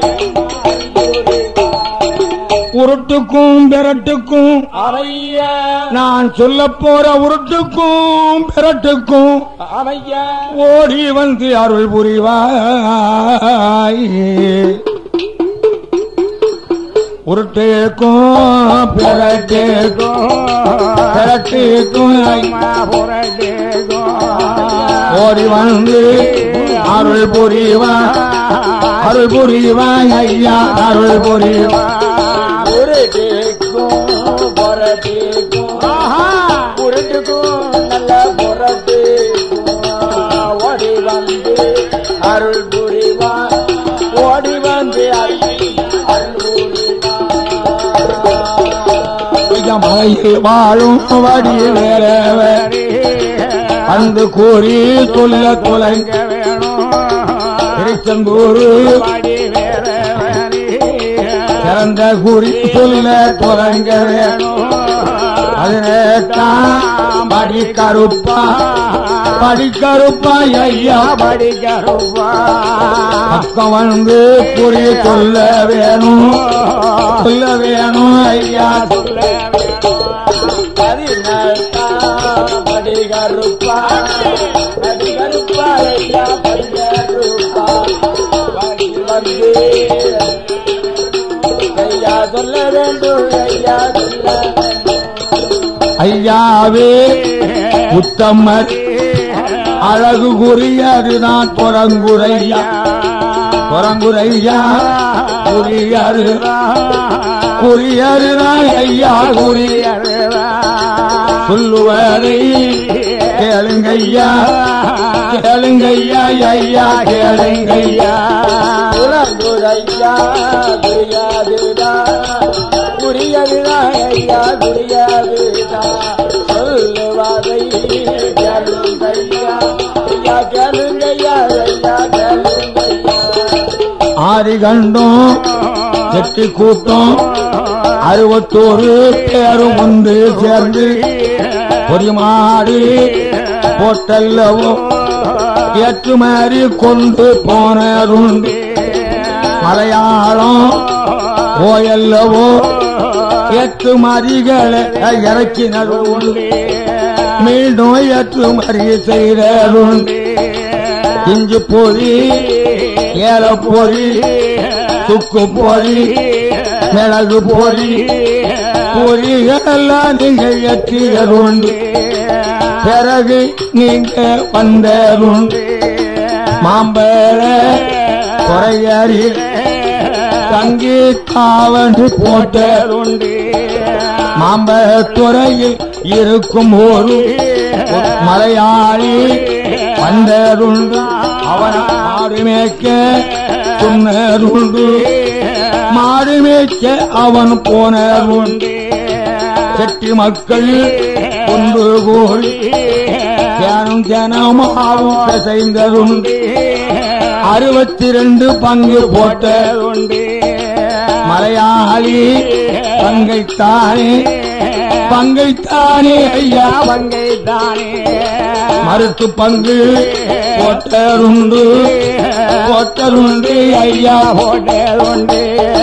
உருட்டுக்கும் பெரட்டுக்கும் அமையா நான் சொல்ல போற உருட்டுக்கும் பெரட்டுக்கும் அமையா ஓடி வந்து அருள் புரிவாய் உருட்டுக்கும் பெரட்டுக்கும் பெரட்டுக்கும் ஓடி வந்து அருள் புரிவாய் அருள் புரிவாய் ஐயா அருள் புரிவாய் உருட்டுக்கும் பொறட்டுக்கும் உருட்டுக்கும் நல்ல பொறட்டுக்கும் ஓடி வந்து அருள் புரிவான் ஓடி வந்து அருள் அருள் புரிவான் ஐயா மலையில் வாழும் வடி வேறவர் வந்து கூறி சொல்ல தொலைங்க திருச்செந்தூர் சிறந்த கூறி சொல்ல தொலைங்க அதனேத்தான் படி கருப்பா படி கருப்பா ஐயா பக்கம் வந்து குறி சொல்ல வேணும் சொல்ல வேணும் ஐயா படி கருப்பா படி கருப்பா ஐயா படி கருப்பா படி வந்து ஐயா சொல்ல வேண்டும் ஐயா சொல்ல வேண்டும் ஐயாவே உத்தமர் அழகு குறியதுதான் புறங்குறையா புறங்குறையா குறியரு குறியருதான் ஐயா குறியரு சொல்லுவரை கேளுங்கய்யா கேளுங்கய்யா ஐயா கேளுங்கய்யா புறங்குறையா புரியாதுதா புரியதுதா ஐயா புரியாதுதா சொல்லுவாதை கேளுங்கய்யா ஐயா கேளுங்கய்யா ஐயா கேளுங்கய்யா ஆதி கண்டும் எட்டு கூட்டம் அறுபத்தோரு பேரும் ஒன்று சேர்ந்து ஒரு மாடு போட்டல்லவோ ஏற்றுமாறி கொண்டு போனருண்டு மலையாளம் ஓயல்லவோ ஏற்றுமறிகளை இறக்கினது உண்டு மீண்டும் ஏற்றுமறி செய்தருண்டு இஞ்சி பொறி ஏல பொறி சுக்கு பொறி மிளகு பொறி பொறிகளெல்லாம் நீங்க எற்றியதுண்டு பிறகு நீங்க வந்ததுண்டு மாம்பழ குறையறி தங்கி காவண்டு போட்டதுண்டு மாம்பழத்துறையில் இருக்கும் ஒரு மலையாளி வந்ததுண்டு அவன் மாடு மேய்க்க சொன்னதுண்டு மாடு மேய்க்க அவன் போனதுண்டு செட்டி மக்கள் ஒன்று கூடி தியானம் தியானமாவும் பிசைந்ததுண்டு அறுபத்தி ரெண்டு பங்கு போட்டதுண்டு மலையாளி பங்கைத்தானே பங்கைத்தானே ஐயா பங்கைத்தானே மறுத்து பங்கு போட்டருண்டு போட்டருண்டு ஐயா போட்டதுண்டு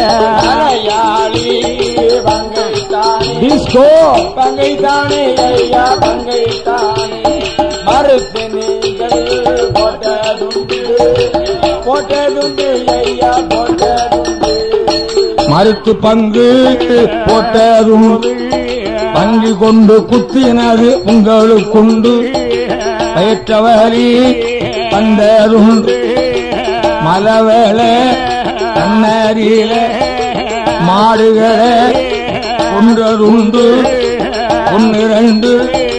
மலையாளி பங்கைத்தானே டிஸ்கோ பங்கைத்தானே ஐயா பங்கைத்தானே மறுத்து நீங்கள் போட்டதுண்டு போட்டதுண்டு ஐயா போட்டதுண்டு மறுத்து பங்கு போட்டருண்டு பங்கு கொண்டு குத்தினது உங்களுக்குண்டு பயிற்றவரி வந்தருண்டு மலவேளை கண்ணறியில மாடுகளை ஒன்றருண்டு ஒன்று ரெண்டு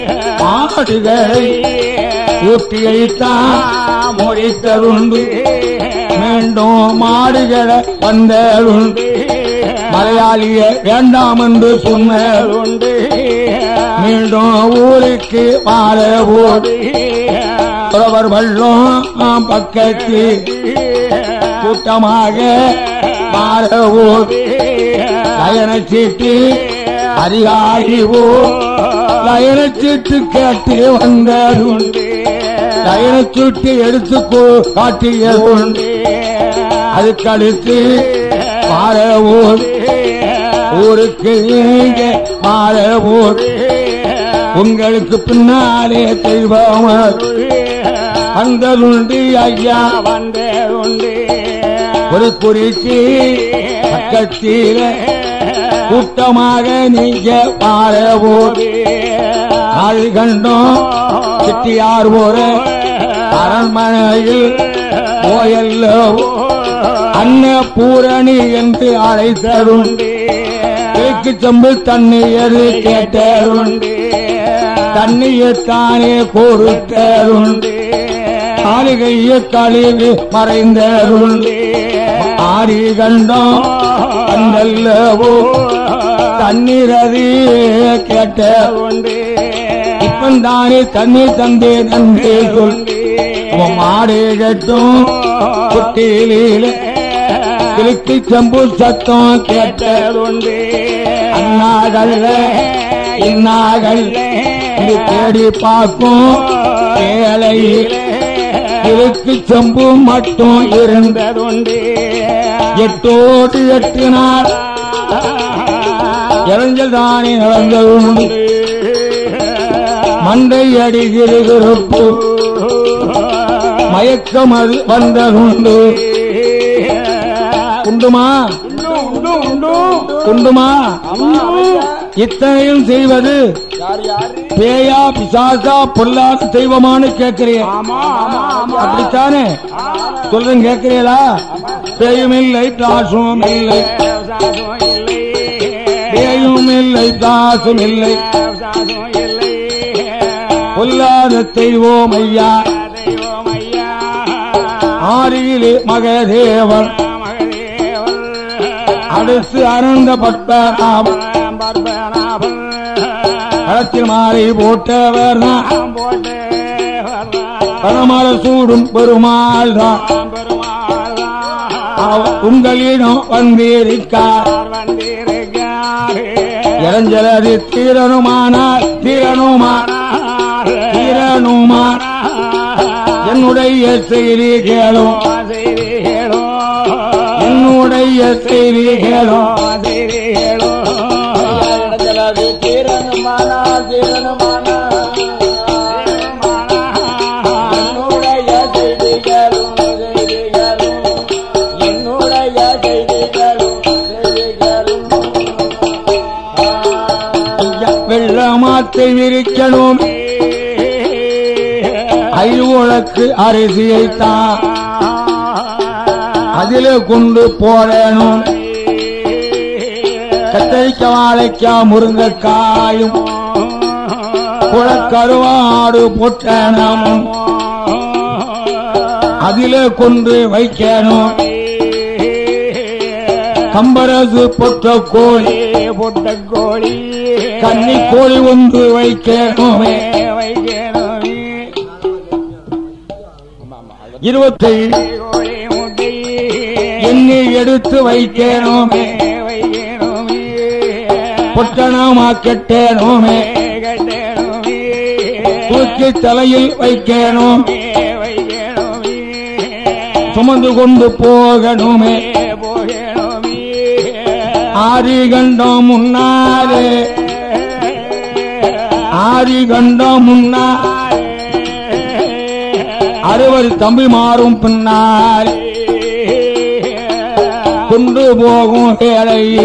மாடுகளை ஊட்டியைத்தான் முடித்தருண்டு மீண்டும் மாடுகளை வந்தருண்டு மலையாளிய வேண்டாம் என்று சொன்னருண்டு மீண்டும் ஊருக்கு மாற போது புறவர் வள்ளம் பக்கத்து கூட்டமாக மாற போது லயனச்சீட்டு அதிகாரி ஓ லயனச்சீட்டு கேட்டு வந்ததுண்டு லயனச்சீட்டு எடுத்து காட்டியதுண்டு அதுக்கடுத்து மாறவூர் ஊருக்கு நீங்க மாறவூர் உங்களுக்கு பின்னாலே தெய்வம் வந்ததுண்டு ஐயா வந்தேருண்டு ஒரு குறிச்சி பக்கத்தில கூட்டமாக நீங்க மாறவூர் ஆள் கண்டோம் செட்டியார் ஒரு அரண்மனையில் கோயல்லோ அன்னபூரணி என்று அழைத்தருண்டு தேக்கு செம்பு தண்ணீர் கேட்டருண்டு தண்ணீர்த்தானே கொடுத்தருண்டு காலிகைய கழிவு மறைந்தருண்டு ஆடி கண்டோம் கண்டல்லவோ தண்ணீரது கேட்ட இப்பந்தானே தண்ணீர் தந்தே நன்றி சொல் உன் மாடு கட்டும் குட்டியில கிழக்கு செம்பு சத்தம் கேட்ட அண்ணாகல்ல இன்னாகல்ல இது தேடி பார்க்கும் ஏழையில் கிழக்கு செம்பு மட்டும் இருந்த இருந்ததுண்டு எட்டோடு எட்டு நாள் இளைஞர் தானே நடந்ததுண்டு மண்டை அடிகிறப்பு மயக்கம் அது வந்ததுண்டு உண்டுமா உண்டு உண்டு உண்டுமா உண்டு இத்தனையும் செய்வது யார் யாரு பேயா பிசாசா பொல்லாத தெய்வமானு கேட்கிறேன் ஆமா ஆமா ஆமா அப்படித்தானே சொல்றேன் கேட்கிறீங்களா பேயும் இல்லை பிளாசும் இல்லை சாதம் இல்லை பேயும் இல்லை பிளாசும் இல்லை சாதம் இல்லை பொல்லாத தெய்வம் ஐயா தெய்வம் ஐயா ஆரியிலே மகதேவன் மகதேவன் அடுத்து அனந்த பட்பநாமன் பர்பநாபன் களத்தில் மாலை போட்டவர் தான் போட்டு பணமர சூடும் பெருமாள் தான் பெருமாள் அவர் உங்களிடம் வந்திருக்கார் வந்திருக்காரு இறஞ்சலது தீரனுமானால் தீரனுமானால் தீரனுமான் என்னுடைய செய்தி கேளும் என்னுடைய செய்தி கேளும் இடஞ்சலாது தீரனுமானா தீரனுமானா என்னுடைய செய்திகளும் செய்திகளும் என்னுடைய செய்திகளும் செய்திகளும் ஐயா, வெள்ளமாத்தை விரிக்கணும் ஐவுளக்கு அரிசியைத்தான் அதில கொண்டு போடணும் கத்தரிக்காய் வாழைக்காய் முருங்கைக்காயும் குளக்கருவாடு பொட்டணமும் அதில கொண்டு வைக்கணும் கம்பரசு பொட்ட கோழி பொட்ட கோழி கன்னி கோழி ஒன்று வைக்கணுமே வைக்கணுமே இருபத்தை கோழி முட்டை எண்ணி எடுத்து வைக்கணுமே வைக்கணுமே பொட்டணமா கெட்டணுமே கட்டணுமே தூக்கி தலையில் வைக்கணும் வைக்கணுமே சுமந்து கொண்டு போகணுமே போகணுமே ஆரி கண்டம் முன்னாலே ஆரி கண்டம் முன்னா அறுபது தம்பி மாறும் பின்னால் கொண்டு போகும் வேலையே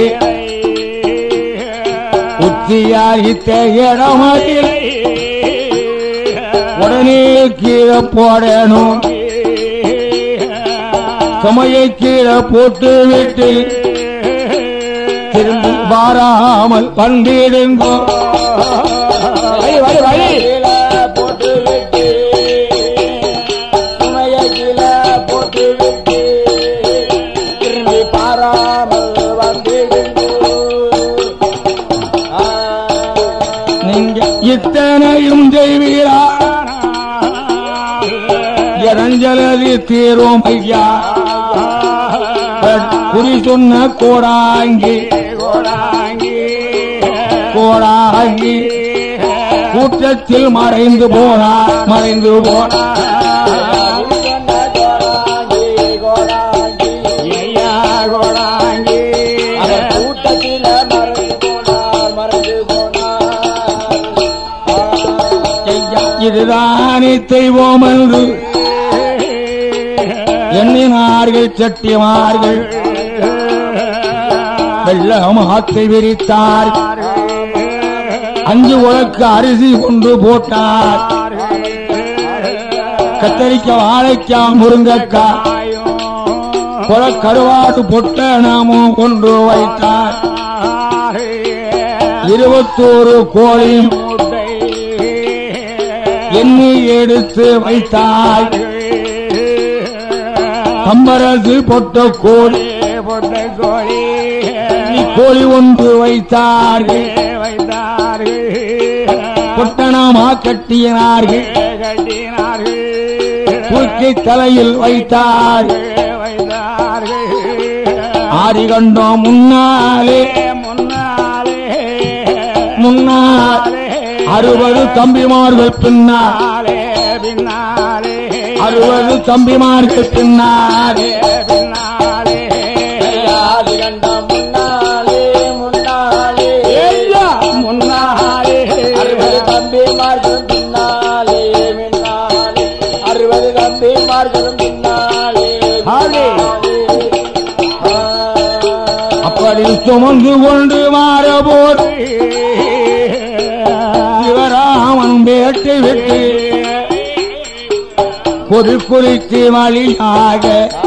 உச்சியாகித்த இடமதில் உடனே கீழே போடணும் சுமையை கீழே போட்டு விட்டு திரும்பி வாராமல் வந்திடுங்கோ வழி வழி வழி போட்டு விட்டு சுமைய கீழே போட்டு விட்டு திரும்பி பாராமல் வந்திடுங்கோ ஆ. நீங்க இத்தனையும் செய்வீரா இறஞ்சலதி தீரும் ஐயா குறி சொன்ன கோடாங்கி கோடாங்கி கோடாங்கி கூட்டத்தில் மறைந்து போனா மறைந்து போனா கோடாங்கி கோடாங்கி இதுதானே தெய்வம் என்று எண்ணினார்கள் செட்டிமார்கள் வெள்ளமாத்தை விரித்தார் அஞ்சு உலக்கு அரிசி கொண்டு போட்டார் கத்தரிக்காய் வாழைக்காய் முருங்கக்காய் குல கருவாடு பொட்டணமும் கொண்டு வைத்தார் இருபத்தோரு கோழியும் எண்ணி எடுத்து வைத்தார் கம்பரசு பொட்ட கோழி நீ கோழி ஒன்று வைத்தார்கள் பொட்டணமா கட்டினார்கள் தூக்கி தலையில் வைத்தார் ஆரி கண்டோம் முன்னாலே முன்னால் அறுபது தம்பிமார்கள் பின்னால் அறுபது தம்பிமார்கள் பின்னால் அறுபது தம்பிமார்களும் பின்னாலே பின்னாலே அறுபது தம்பிமார்களும் பின்னாலே அப்படி சுமந்து கொண்டு மாறபோர் சிவராமன் வேட்டை விட்டு குறி குறித்து வழியாக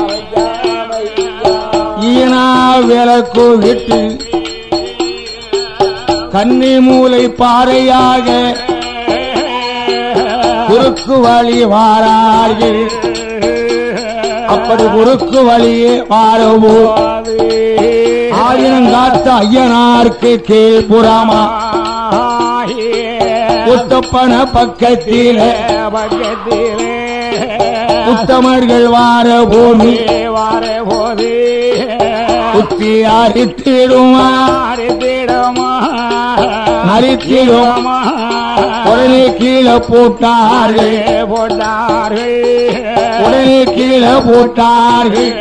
ஈனா விளக்கு விட்டு கன்னி மூலை பாறையாக குறுக்கு வழி வாரார்கள் அப்படி குறுக்கு வழியே வாரவோம் ஆயிரங்காத்த ஐயனார்க்கு கீழ்புறமா உத்தப்பன பக்கத்தில உத்தமர்கள் வார பூமி உத்தி அரித்திடுமா அரித்திடும் உடனே கீழே போட்டார்கள் உடனே கீழே போட்டார்கள்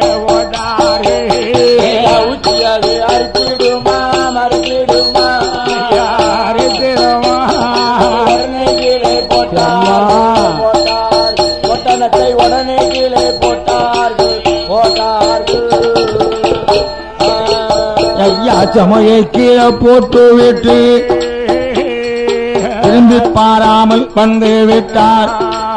உச்சியாது அறுத்திடுமா மறுத்திடுமா உடனே கீழே போட்டார்கள் போட்டார் பொட்டணத்தை உடனே கீழே போட்டார்கள் போட்டார்கள் ஐயா சமையை கீழே போட்டு விட்டு திரும்பி பாராமல் வந்து விட்டார்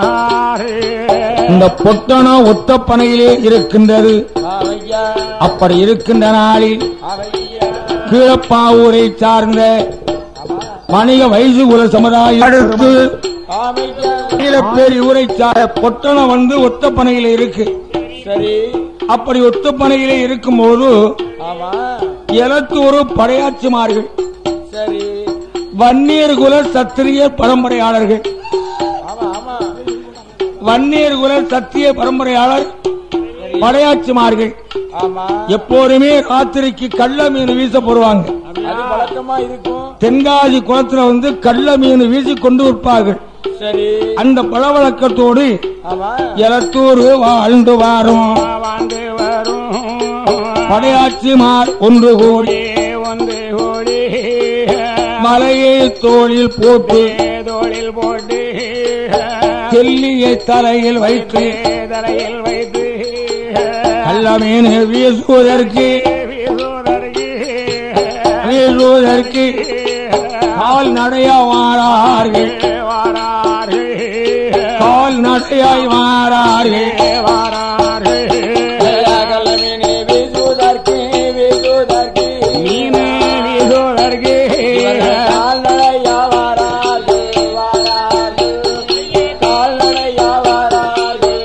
இந்த பொட்டணம் ஒத்தப்பனையிலே இருக்கின்றது ஆமையா அப்படி இருக்கின்ற நாளில் ஆமையா கீழப்பாவூரை சார்ந்த வணிக வயசு குல சமுதாயம் அடுத்து ஆமையா கீழப்பேரி ஊரை சார்ந்த பொட்டணம் வந்து ஒத்தப்பனையில இருக்கு சரி அப்படி ஒத்தப்பனையிலே இருக்கும்போது ஆமா எலத்தூர் படையாட்சிமார்கள் சரி வன்னியர் குல சத்திரிய பரம்பரையாளர்கள் ஆமா ஆமா வன்னியர் குல சத்திய பரம்பரையாளர் படையாட்சிமார்கள் ஆமா எப்போதுமே ராத்திரிக்கு கள்ள மீன் வீச போடுவாங்க அது வழக்கமா இருக்கும் தென்காசி குளத்துல வந்து கள்ள மீன் வீசி கொண்டு விற்பார்கள் சரி அந்த பழவழக்கத்தோடு ஆமா எலத்தூர் வாழ்ந்து வாரும் வாழ்ந்து வரும் படையாட்சிமார் ஒன்று கூடி வந்து ஓடி மலையை தோளில் போட்டு தோளில் போட்டு செல்லியை தலையில் வைத்து தலையில் வைத்து கள்ள மீன் வீசுவதற்கு வீசுவதற்கு வீசுவதற்கு கால் நடையா வாரார்கள் வாரார்கள் கால் நடையாய் வாரார்கள் வாரார்கள் மீனே வீசுவதற்கு வீசுவதற்கு மீனே வீசுவதற்கு கால்நடையா வாரார்கள் வாரார்கள் கால்நடையா வாரார்கள்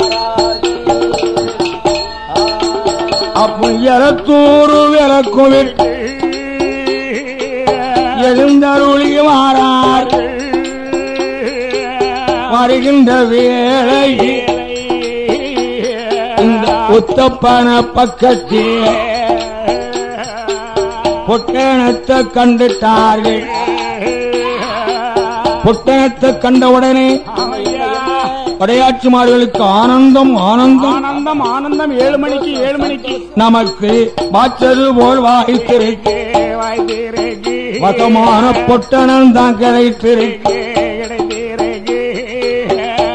வாரார்கள் அப்ப எலத்தூரு விளக்கும் விட்டு எழுந்தருளி வாரார் வருகின்ற வேளையில் இந்த உத்தப்பன பக்கத்தில் பொட்டணத்தை கண்டுட்டார்கள் பொட்டணத்தை கண்டவுடனே படையாட்சிமார்களுக்கு ஆனந்தம் ஆனந்தம் ஆனந்தம் ஆனந்தம் ஏழு மணிக்கு ஏழு மணிக்கு நமக்கு வாச்சது போல் வாய்த்திருக்கு வாய்த்திருக்கு வசமான பொட்டணம் தான் கிடைத்திருக்கு கிடைத்திருக்கு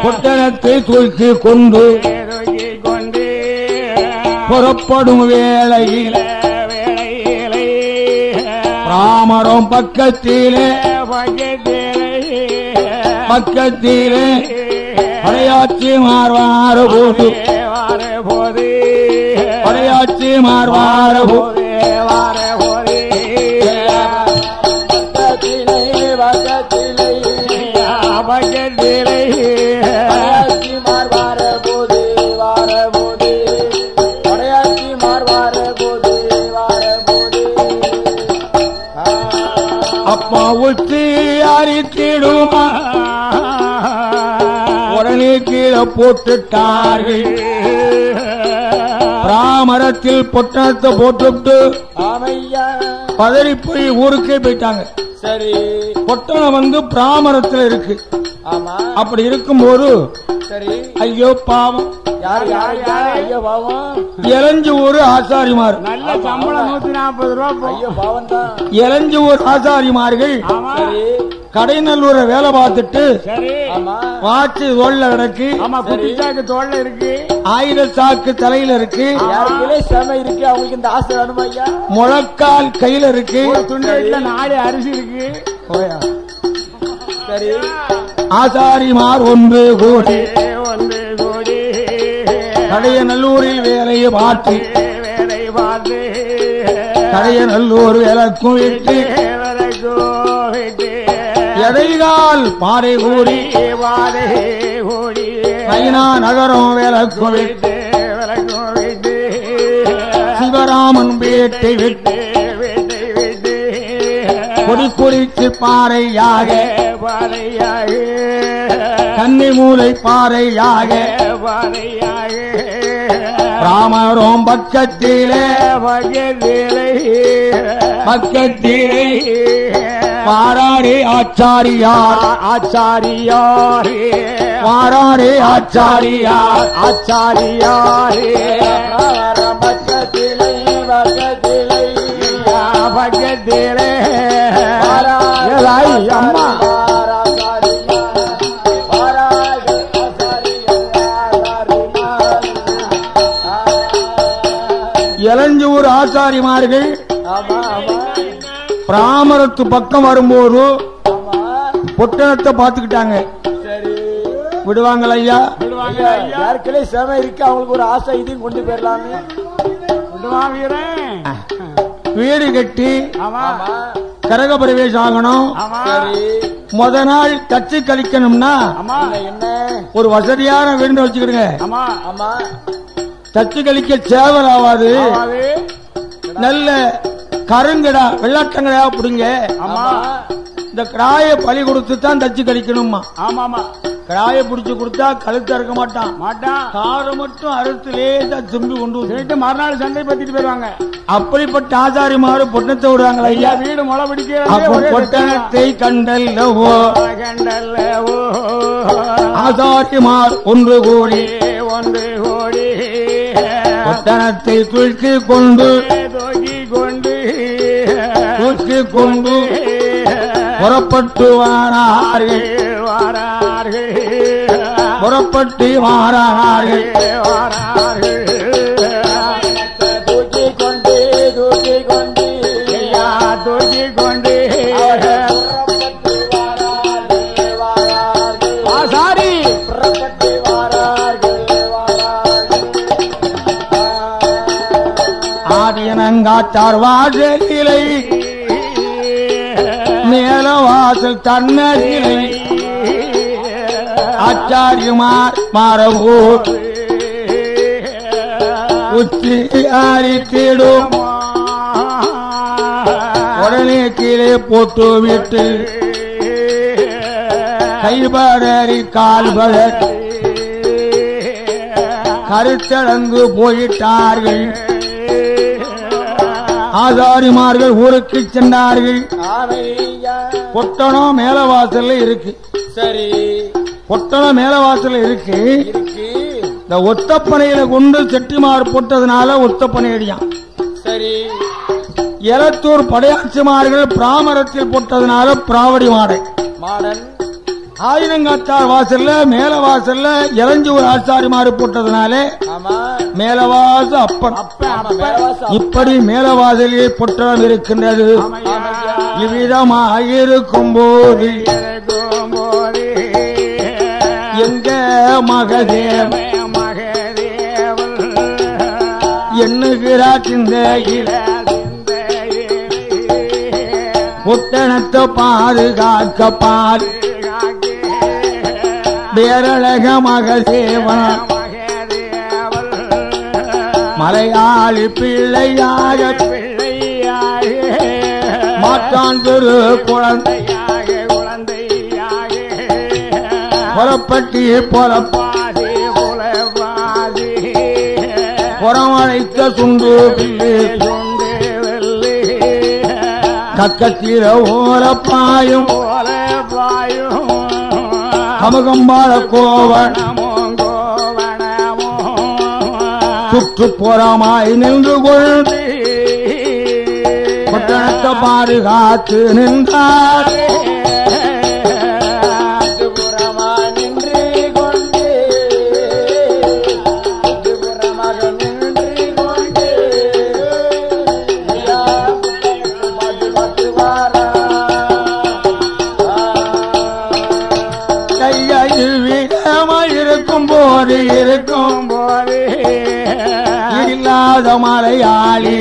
பொட்டணத்தை தூக்கி கொண்டு தூக்கி கொண்டு புறப்படும் வேளையில் வேளையிலே ராமரும் பக்கத்திலே பக்கத்திலே பக்கத்திலே படையாச்சி மாறுவார போது வார போது படையாச்சி மாறுவார போது வார போது பக்கத்திலே பக்கத்திலே பக்கத்திலே படையாச்சி மார்வார போது வார போது படையாச்சி மார்வார போது வார போது அப்பா உச்சி அரித்திடுமா உடனே கீழே போட்டுட்டார்கள் பிராமரத்தில் பொட்டணத்தை போட்டுவிட்டு ஆமையா பதறி போய் ஊருக்கே போயிட்டாங்க சரி பொட்டணம் வந்து பிராமரத்தில் இருக்கு ஆமா அப்படி இருக்கும்போது சரி ஐயோ பாவம் யார் யார் யார் ஐயோ பாவம் இளஞ்சு ஊர் ஆசாரிமார் நல்ல சம்பளம் நூத்தி நாற்பது ரூபா போ- ஐயோ பாவம் தான் இளஞ்சு ஊர் ஆசாரிமார்கள் ஆமா சரி கடைநல்லூரை வேலை பார்த்துட்டு சரி ஆமா வாட்சி தோல்ல கிடக்கு ஆமா குட்டிச்சாக்கு தோல்ல இருக்கு ஆயிர சாக்கு தலையில இருக்கு யாருக்குள்ளே செம இருக்கு அவங்களுக்கு இந்த ஆசை வேணுமா ஐயா முழக்கால் கையில இருக்கு ஒரு துண்டு வீட்டுல நாலு அரிசி இருக்கு சரி ஆசாரிமார் ஒன்று கூடி ஒன்று கோடி கடையநல்லூரில் வேலையை பார்த்து வேலை பார்த்து கடையநல்லூர் விளக்கும் விட்டு தேவரை கோவிட்டு எடைகால் பாறை கூடி வாதை கோடி ஐநா நகரம் விளக்கும் விட்டு தேவரை கோவிட்டு சிவராமன் வீட்டை விட்டு விட்டு விட்டு கொடி குறித்து பாறையாக பாறையாக கன்னி மூலை பாறையாக பாறையாக ராமரோம் பக்கத்திலே பகலிலே பக்கத்திலே பாராடே ஆச்சாரியார் ஆச்சாரியாரே பாராடே ஆச்சாரியார் ஆச்சாரியாரே பக்கத்திலே பக்கத்திலே பகலிலே ஏதாய் அம்மா இளஞ்சூர் ஆச்சாரிமார்கள் ஆமா ஆமா பிராமரத்து பக்கம் வரும்போது ஆமா பொட்டணத்தை பார்த்துக்கிட்டாங்க சரி விடுவாங்களா ஐயா விடுவாங்க ஐயா, ஐயா யாருக்குள்ளே செம இருக்கு அவங்களுக்கு ஒரு ஆசை இதையும் கொண்டு போயிடலாமே விடுவான் வீரன் வீடு கட்டி ஆமா ஆமா கரக பிரவேசம் ஆகணும் ஆமா சரி முத நாள் தச்சு கழிக்கணும்னா ஆமா என்ன, என்ன ஒரு வசதியான வீடு வச்சுக்கிடுங்க ஆமா ஆமா தச்சு கழிக்க சேவல் ஆகாது ஆமாது நல்ல கருங்கடா வெள்ளாட்டங்கடா பிடிங்க ஆமா இந்த கிராய பலி கொடுத்து தான் தச்சு கழிக்கணுமா ஆமா ஆமா கிராய பிடிச்சு கொடுத்தா கழுத்து அறுக்க மாட்டான் மாட்டான் காரை மட்டும் அறுத்து லேசா திரும்பி கொண்டு வந்து போயிட்டு மறுநாள் சண்டை பத்திட்டு போயிருவாங்க அப்படிப்பட்ட ஆசாரிமாரு பொட்டணத்தை விடுவாங்களா ஐயா ஐயா வீடு முளை அப்போ பிடிக்கிறதே பொட்டணத்தை கண்டல்லவோ கண்டல்லவோ ஆசாரிமார் ஒன்று கூடி ஒன்று கோடி பொட்டணத்தை தூக்கி கொண்டு தூக்கி கொண்டு தூக்கி கொண்டு புறப்பட்டு வாரார்கள் வாரார்கள் புறப்பட்டு வாரார்கள் வாரார்கள் தூக்கி கொண்டு தூக்கி கொண்டு ஐயா தூக்கி கொண்டு புறப்பட்டு வாரார்கள், வாரார்கள். ஆசாரி புறப்பட்டு வாரார்கள், வாரார்கள். ஆதியனங்காத்தார் வாசலிலை மேல வாசல் தன்னதிலை ஆச்சாரியமார் மாறவூர் உச்சி ஆரித்திடும் உடனே கீழே போட்டு விட்டு கைபடறி கால்படர் கருத்தடங்கு போயிட்டார்கள் ஆசாரிமார்கள் ஊருக்கு சென்றார்கள் ஆமையா. பொட்டணம் மேலவாசல்ல இருக்கு சரி பொட்டணம் மேலவாசல்ல இருக்கு இருக்கு இந்த ஒத்தப்பனையில கொண்டு செட்டிமார் போட்டதுனால ஒத்தப்பனை அடியான் சரி எலத்தூர் படையாட்சிமார்கள் பிராமரத்தில் போட்டதுனால பிராவடி மாடை மாடன் ஆயிரங்காத்தார் வாசல்ல மேல வாசல்ல இறஞ்சி ஒரு ஆச்சாரிமாறு போட்டதுனாலே ஆமா மேலவாச அப்பன் அப்ப ஆமா, அப்ப மேலவாசம். இப்படி மேலவாசலில் பொட்டலம் இருக்கின்றது ஆமையா இவ்விதமாயிருக்கும் போது இருக்கும் போதே எங்க மகதேவ மகதேவன் எண்ணுகிறார் இந்த இல புத்தனத்தை பாதுகாக்க பால் பேரழக மகதேவன் மலையாளி பிள்ளையாக மாற்றான் திரு குழந்தை புறப்பட்டி புறப்ப புறமழைத்த சுண்டு பில்லு கக்கத்தில ஓரப்பாயும் கமகம்பாள கோவன் சுற்றுப்புறமாய் நின்று கொண்டு பட்டணத்தை பாதுகாத்து நின்றார் புறமா நின்று கொண்டு புறமாக நின்று கொண்டு ஐயா, பாட்டு பாட்டு வாரா கையில் வீரமாய் இருக்கும் போது இருக்கும் இல்லாத மலையாளி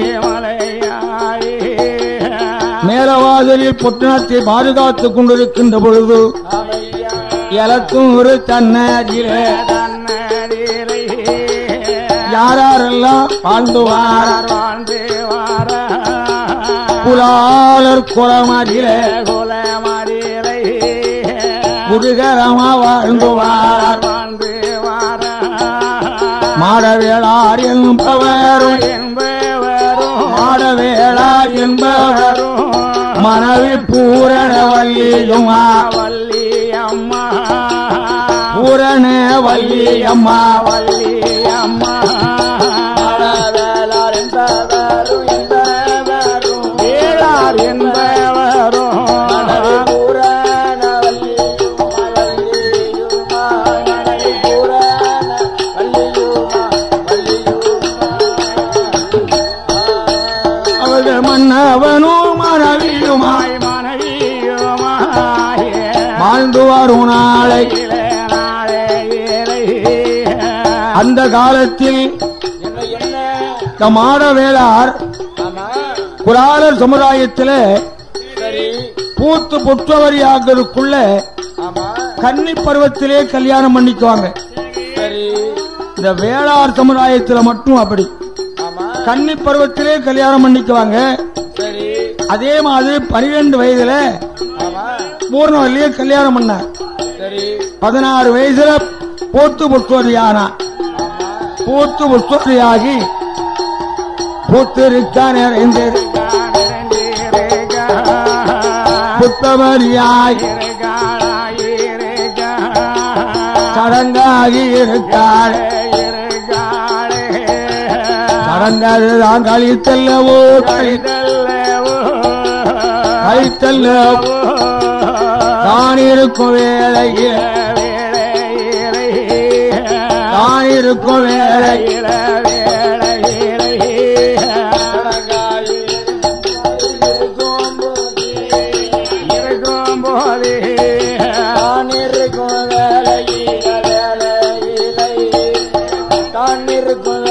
மேலவாசலில் புத்தனத்தை பாதுகாத்துக் கொண்டிருக்கின்ற பொழுது ஆமையா எலக்கும் ஒரு தன்னதிலே யாரெல்லாம் வாழ்ந்துவார் புலாளர் குளமதிலே முருகரமா வாழ்ந்துவார் மாடவேளார் என்பவரும் மாடவேளார் என்பவரும் மனைவி பூரண வள்ளியுமா வள்ளி அம்மா பூரண வள்ளியம்மா வள்ளி அம்மா வேளார் என்பவரும் என்பவரும் ஏழார் என்பவரும் பூரணவல்லி வள்ளியுமா பூரண வள்ளியுமா வள்ளியுமா அவர்கள் மன்னவனும் மனைவியுமா மாய் மனைவியுமாயே வாழ்ந்து வரும் நாளை அந்த காலத்தில் என்ன என்ன இந்த மாடவேளார் ஆமா குராலர் சமுதாயத்தில் சரி பூத்து புற்றவரியாகிறதுக்குள்ள ஆமா கன்னி பருவத்திலே கல்யாணம் பண்ணிக்குவாங்க சரி இந்த வேளார் சமுதாயத்தில் மட்டும் அப்படி ஆமா கன்னி பருவத்திலே கல்யாணம் பண்ணிக்குவாங்க சரி அதே மாதிரி பனிரெண்டு வயதுல ஆமா பூர்ணவல்லியே கல்யாணம் பண்ணார் சரி பதினாறு வயசுல பூத்து புஷ்பவரியானா ஆமா பூத்து புஷ்பவரியாகி பூத்து இருக்கா நிறைந்து புத்தவரியாகி சடங்காகி இருக்காள் சடங்காதுதான் கழித்தல்லவோ கழித்தல்லவோ தான் இருக்கும் வேலையில் தான் இருக்கும் வேலையில் அழகாயி இருக்கும் போது தான் இருக்கும் வேலையில வேலையிலை தான் இருக்கும்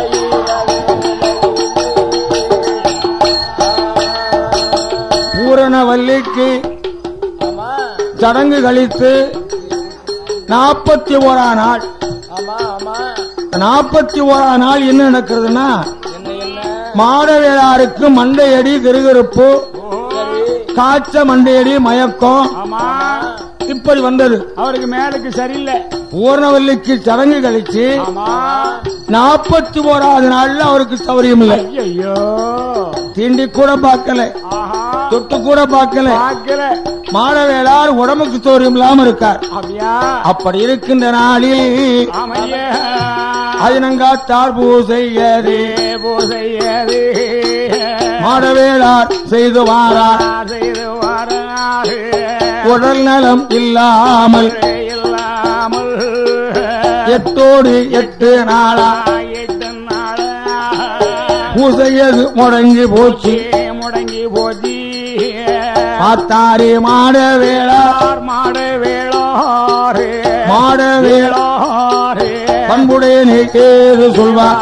வேலையில பூரணவல்லிக்கு ஆமா சடங்கு கழித்து நாற்பத்தி ஓரா நாள் ஆமா ஆமா நாற்பத்தி ஓரா நாள் என்ன நடக்கிறதுன்னா என்ன என்ன மாடவேளாருக்கு மண்டையடி கிருகிருப்பு சரி காய்ச்ச மண்டையடி மயக்கம் ஆமா இப்படி வந்தது அவருக்கு மேலுக்கு சரியில்லை பூர்ணவல்லிக்கு சடங்கு கழிச்சு ஆமா நாற்பத்தி ஓராவது நாள்ல அவருக்கு சௌரியம் இல்லை ஐயோ தீண்டி கூட பார்க்கல ஆஹா தொட்டு கூட பார்க்கல பார்க்கல மாடவேளார் உடம்புக்கு சௌரியம் இல்லாம இருக்கார் அப்படியா அப்படி இருக்கின்ற நாளில் ஆமையா அதினங்காத்தார் பூசையது பூசையது மாடவேளார் செய்து வாரார் செய்து வராரு உடல் நலம் இல்லாமல் இல்லாமல் எட்டோடு எட்டு நாளா எட்டு நாளா பூசையது முடங்கி போச்சு முடங்கி போச்சு பார்த்தாரே மாட வேளா மாடு வேளாறு மாட வேளா வேளாறு பண்புடையனே ஏது சொல்வார்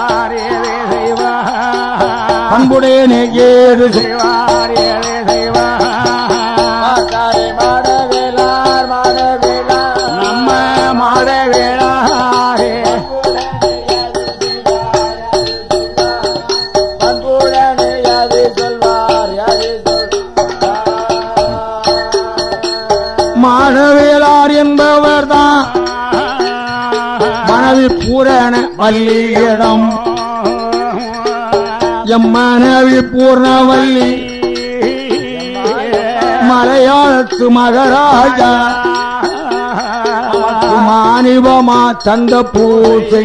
பண்புடையனே ஏது சொல்- மாத்தாரை மாடவேலார் மாடவேலார் நம்ம மாட வேளாறு பண்புடனே யாது சொல்வார் யாது சொல்வார் மாடவேளார் என்பவர்தான் மனைவி பூரண வள்ளியிடம் எம் மனைவி பூர்ணவல்லி மலையாளத்து மகராஜா மானிவமா தந்த பூசை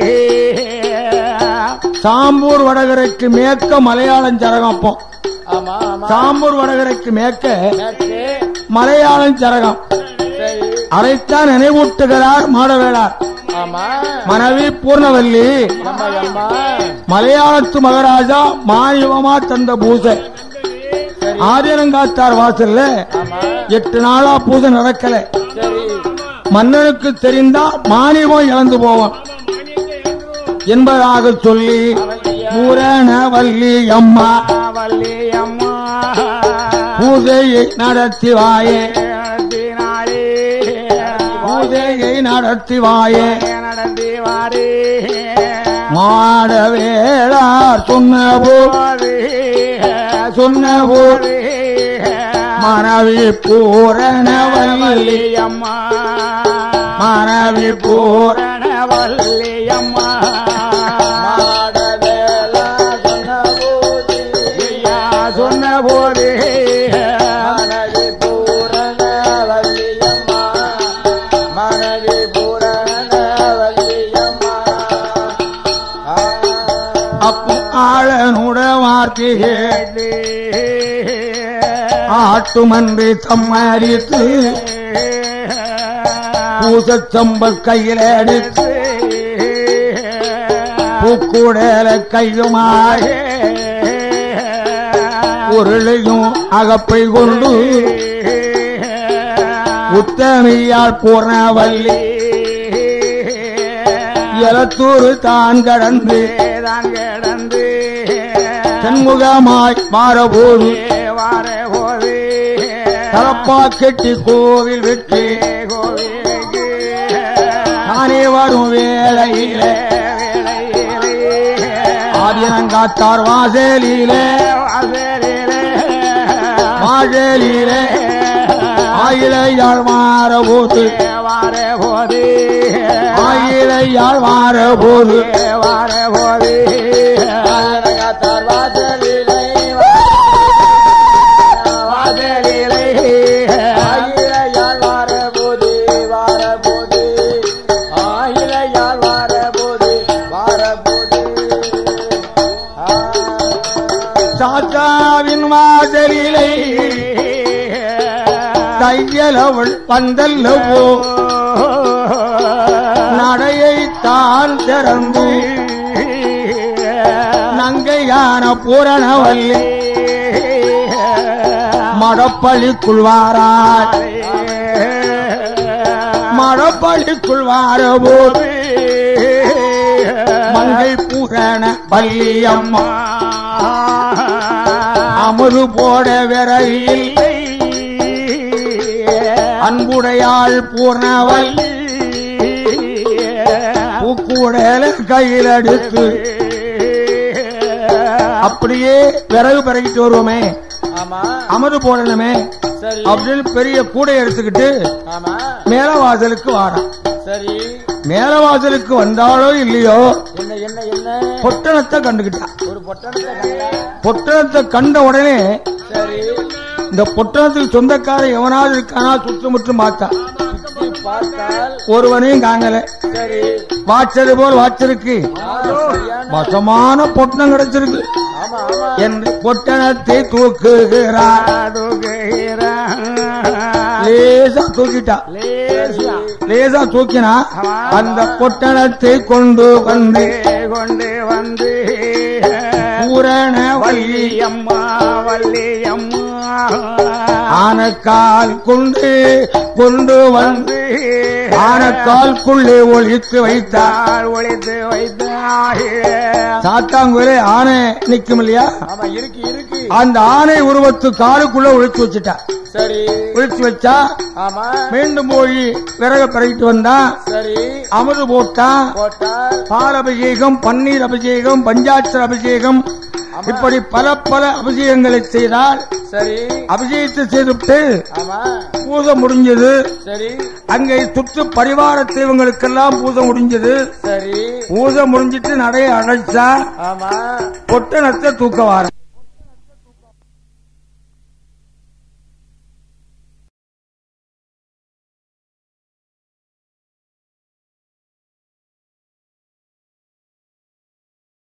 சாம்பூர் வடகரைக்கு மேற்க மலையாளம் சரகம் அப்போ ஆமா ஆமா சாம்பூர் வடகரைக்கு மேற்க நேற்று மலையாளம் சரகம் சரி அதைத்தான் நினைவூட்டுகிறார் மாடவேளார் ஆமா மனைவி பூர்ணவல்லி அம்மா அம்மா மலையாளத்து மகாராஜா மானிவமா தந்த பூசை ஆதிரங்காத்தார் வாசல்ல ஆமா எட்டு நாளா பூஜை நடக்கல சரி மன்னனுக்கு தெரிந்தா மானிவம் இழந்து போவான் என்பதாக சொல்லி பூரண வள்ளி அம்மா வள்ளி அம்மா பூஜையை நடத்தி வாயே நடத்தினாரே பூஜையை நடத்தி வாயே நடத்தி வாரே மாட வேளார் சொன்ன போ சொன்ன போ மனைவி பூரண வள்ளி அம்மா மனைவி பூர வள்ளி அம்மா மாடவேலா சொன்னபோது ஐயா சொன்ன போது மனதி பூரண வள்ளியம்மா மனதி பூரண வள்ளியம்மா ஆ. அப்போ ஆளனுட வார்த்தையே ஆட்டுமன்றி தம்மரித்து பூசச்சம்பல் கையில எடுத்து பூக்கூடல கையுமாக உருளையும் அகப்பை கொண்டு உத்தமியால் பூர்ணவல்லி எலத்தூர் தான் கடந்து தான் கிடந்து தென்முகமாய் மாறபோது வார போது தலப்பா கெட்டி கோவில் விட்டு கோவிலுக்கு தானே வரும் வேளையிலே ஆதினங்காத்தார் வாசலிலே வாசலிலே ஆயிலையாள் மாறபோது வார போது ஆயிலையாள் மாறபோது வார போது ஆயிரங்காத்தார் வாசலிலே வாசலிலே ஆயிரையாள் வாரபோது வாரபோது ஆயிரையாள் வாரபோது வாரபோது ஆ. சாத்தாவின் வாசலிலே தையலவள் பந்தல்லவோ நடையை தான் திறந்து நங்கையான பூரணவல்லி மடப்பள்ளிக்குள் வாராய் மடப்பள்ளிக்குள் வாரபோது மங்கை பூரண பள்ளி அம்மா அமுது போட விரையில் அன்புடையாள் பூர்ணவல்லி பூக்கூடல கையில் எடுத்து அப்படியே விறகு பிறகிட்டு வருவோமே ஆமா அமது போடணுமே சரி அப்படின்னு பெரிய கூடை எடுத்துக்கிட்டு ஆமா மேலவாசலுக்கு வாரான் சரி மேலவாசலுக்கு வந்தாலோ இல்லையோ என்ன என்ன என்ன பொட்டணத்தை கண்டுகிட்டான் ஒரு பொட்டணத்தை கண்டா பொட்டணத்தை கண்ட உடனே சரி இந்த பொட்டணத்துக்கு சொந்தக்காரன் எவனாவது இருக்கானா சுற்றுமுற்றும் பார்த்தான் சுத்தி பார்த்தால் ஒருவனையும் காங்கல சரி வாச்சது போல் வாச்சிருக்கு ஆ, சரியான வசமான பொட்டணம் கிடைச்சிருக்கு ஆமா ஆமா என்று பொட்டணத்தை தூக்குகிறார் லேசா தூக்கிட்டா லேசா லேசா தூக்கினா ஆமா. அந்த பொட்டணத்தை கொண்டு வந்து கொண்டு வந்து பூரண வள்ளி வள்ளியம்மா வள்ளியம்மா ஆனக்கால் கொண்டு கொண்டு வந்து ஆனக்கால்குள்ளே ஒழித்து வைத்தார் தாள் ஒழித்து வைத்தாயே சாத்தாங்குலே ஆனை நிக்கும் இல்லையா ஆமா இருக்கு இருக்கு அந்த ஆனை உருவத்து காலுக்குள்ள ஒழிச்சு வச்சுட்டா சரி ஒழிச்சு வச்சா ஆமா மீண்டும் போய் விறகு பிறகிட்டு வந்தான் சரி அமுது போட்டான் போட்டால் பால் அபிஷேகம் பன்னீர் அபிஷேகம் பஞ்சாட்சர அபிஷேகம் இப்படி பல பல அபிஷேகங்களை செய்தால் சரி அபிஷேகத்தை செய்துவிட்டு ஆமா பூஜை முடிஞ்சது சரி அங்கே சுற்று பரிவார தெய்வங்களுக்கெல்லாம் பூஜை முடிஞ்சது சரி பூஜை முடிஞ்சிட்டு நடைய அடைச்சா ஆமா பொட்டணத்தை தூக்க வாரம்